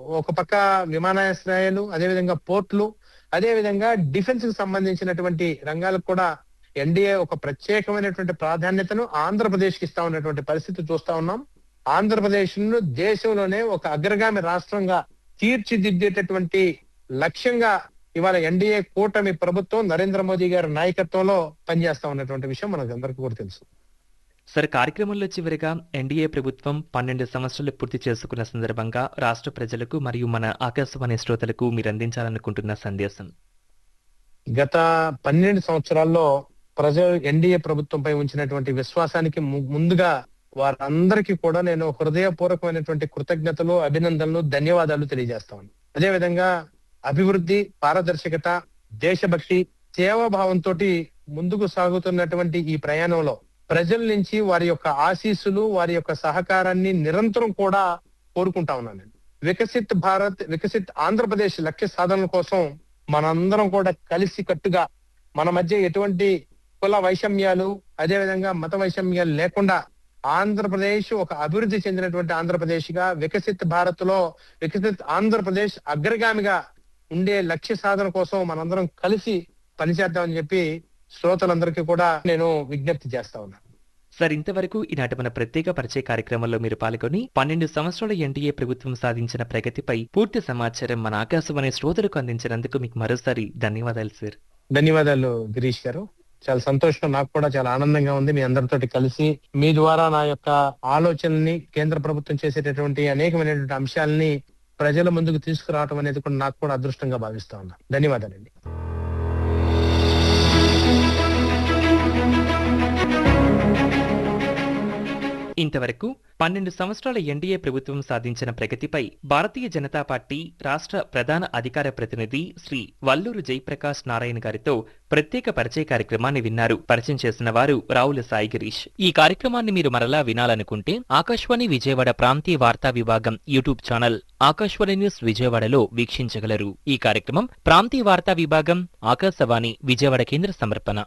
ఒక పక్క విమానాశ్రయాలు అదేవిధంగా పోర్ట్లు అదేవిధంగా డిఫెన్స్ కి సంబంధించినటువంటి రంగాలకు కూడా ఎన్డీఏ ఒక ప్రత్యేకమైనటువంటి ప్రాధాన్యతను ఆంధ్రప్రదేశ్ కి ఇస్తా ఉన్నటువంటి పరిస్థితి చూస్తా ఉన్నాం ఆంధ్రప్రదేశ్ ను దేశంలోనే ఒక అగ్రగామి రాష్ట్రంగా తీర్చిదిద్దేటటువంటి లక్ష్యంగా ఇవాళ ఎన్డీఏ కూటమి ప్రభుత్వం నరేంద్ర మోదీ గారి నాయకత్వంలో పనిచేస్తా ఉన్నటువంటి విషయం మనకు అందరికీ కూడా తెలుసు సార్ కార్యక్రమంలో చివరిగా ఎన్డీఏ ప్రభుత్వం పన్నెండు సంవత్సరాలు పూర్తి చేసుకున్న సందర్భంగా రాష్ట్ర ప్రజలకు మరియు మన ఆకాశవాణి శ్రోతలకు మీరు అందించాలనుకుంటున్న సందేశం గత పన్నెండు సంవత్సరాల్లో ప్రజలు ఎన్డీఏ ప్రభుత్వంపై ఉంచినటువంటి విశ్వాసానికి ము- ముందుగా వారందరికీ కూడా నేను హృదయపూర్వకమైనటువంటి కృతజ్ఞతలు అభినందనలు ధన్యవాదాలు తెలియజేస్తాను అదే విధంగా అభివృద్ధి పారదర్శకత దేశభక్తి సేవాభావంతో ముందుకు సాగుతున్నటువంటి ఈ ప్రయాణంలో ప్రజల నుంచి వారి యొక్క ఆశీస్సులు వారి యొక్క సహకారాన్ని నిరంతరం కూడా కోరుకుంటా ఉన్నాను నేను. వికసిత్ భారత్ వికసిత్ ఆంధ్రప్రదేశ్ లక్ష్య సాధన కోసం మనందరం కూడా కలిసి కట్టుగా మన మధ్య ఎటువంటి కుల వైషమ్యాలు అదే విధంగా మత వైషమ్యాలు లేకుండా ఆంధ్రప్రదేశ్ ఒక అభివృద్ధి చెందినటువంటి ఆంధ్రప్రదేశ్ గా వికసిత్ భారత్ లో వికసిత్ ఆంధ్రప్రదేశ్ అగ్రగామిగా ఉండే లక్ష్య సాధన కోసం మనందరం కలిసి పనిచేద్దామని చెప్పి శ్రోతలందరికీ కూడా నేను విజ్ఞప్తి చేస్తా ఉన్నాను సార్ ఇంతవరకు ఈనాటి మన ప్రత్యేక పరిచయ కార్యక్రమంలో మీరు పాల్గొని పన్నెండు సంవత్సరాల ఎన్డీఏ ప్రభుత్వం సాధించిన ప్రగతిపై పూర్తి సమాచారం మన ఆకాశవాణి శ్రోతలకు అందించినందుకు మీకు మరోసారి ధన్యవాదాలు సార్ ధన్యవాదాలు గిరీష్ గారు చాలా సంతోషం నాకు కూడా చాలా ఆనందంగా ఉంది మీ అందరితోటి కలిసి మీ ద్వారా నా యొక్క ఆలోచనల్ని కేంద్ర ప్రభుత్వం చేసేటటువంటి అనేకమైనటువంటి అంశాలని ప్రజల ముందుకు తీసుకురావడం అనేది కూడా నాకు కూడా అదృష్టంగా భావిస్తా ఉన్నా ధన్యవాదాలండి ఇంతవరకు పన్నెండు సంవత్సరాల ఎన్డీఏ ప్రభుత్వం సాధించిన ప్రగతిపై భారతీయ జనతా పార్టీ రాష్ట్ర ప్రధాన అధికార ప్రతినిధి శ్రీ వల్లూరు జయప్రకాష్ నారాయణ గారితో ప్రత్యేక పరిచయ కార్యక్రమాన్ని విన్నారు పరిచయం చేసిన వారు రావుల సాయి గిరీష్ ఈ కార్యక్రమాన్ని మీరు మరలా వినాలనుకుంటే ఆకాశవాణి విజయవాడ ప్రాంతీయ వార్తా విభాగం యూట్యూబ్ ఛానల్ ఆకాశవాణి న్యూస్ విజయవాడలో వీక్షించగలరు ఈ కార్యక్రమం ప్రాంతీయ వార్తా విభాగం ఆకాశవాణి విజయవాడ కేంద్ర సమర్పణ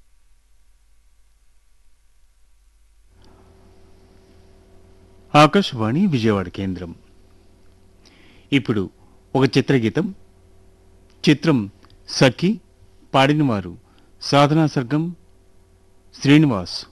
ఆకాశవాణి విజయవాడ కేంద్రం ఇప్పుడు ఒక చిత్రగీతం చిత్రం సఖి పాడినవారు సాధనా సర్గం శ్రీనివాస్